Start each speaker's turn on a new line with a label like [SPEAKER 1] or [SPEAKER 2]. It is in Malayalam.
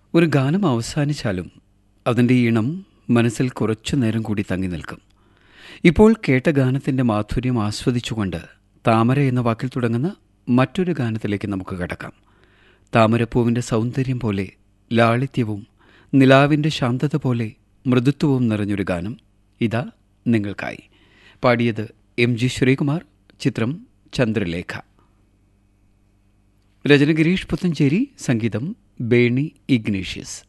[SPEAKER 1] ഒരു ഗാനം അവസാനിച്ചാലും അതിൻ്റെ ഈണം മനസ്സിൽ കുറച്ചു നേരം കൂടി തങ്ങി നിൽക്കും ഇപ്പോൾ കേട്ട ഗാനത്തിൻ്റെ മാധുര്യം ആസ്വദിച്ചുകൊണ്ട് താമര എന്ന വാക്കിൽ തുടങ്ങുന്ന മറ്റൊരു ഗാനത്തിലേക്ക് നമുക്ക് കടക്കാം താമരപ്പൂവിൻ്റെ സൗന്ദര്യം പോലെ ലാളിത്യവും നിലാവിൻ്റെ ശാന്തത പോലെ മൃദുത്വവും നിറഞ്ഞൊരു ഗാനം ഇതാ നിങ്ങൾക്കായി പാടിയത് എം ജി ശ്രീകുമാർ ചിത്രം ചന്ദ്രലേഖ രചന ഗിരീഷ് പുത്തഞ്ചേരി സംഗീതം ബേണി ഇഗ്നീഷ്യസ്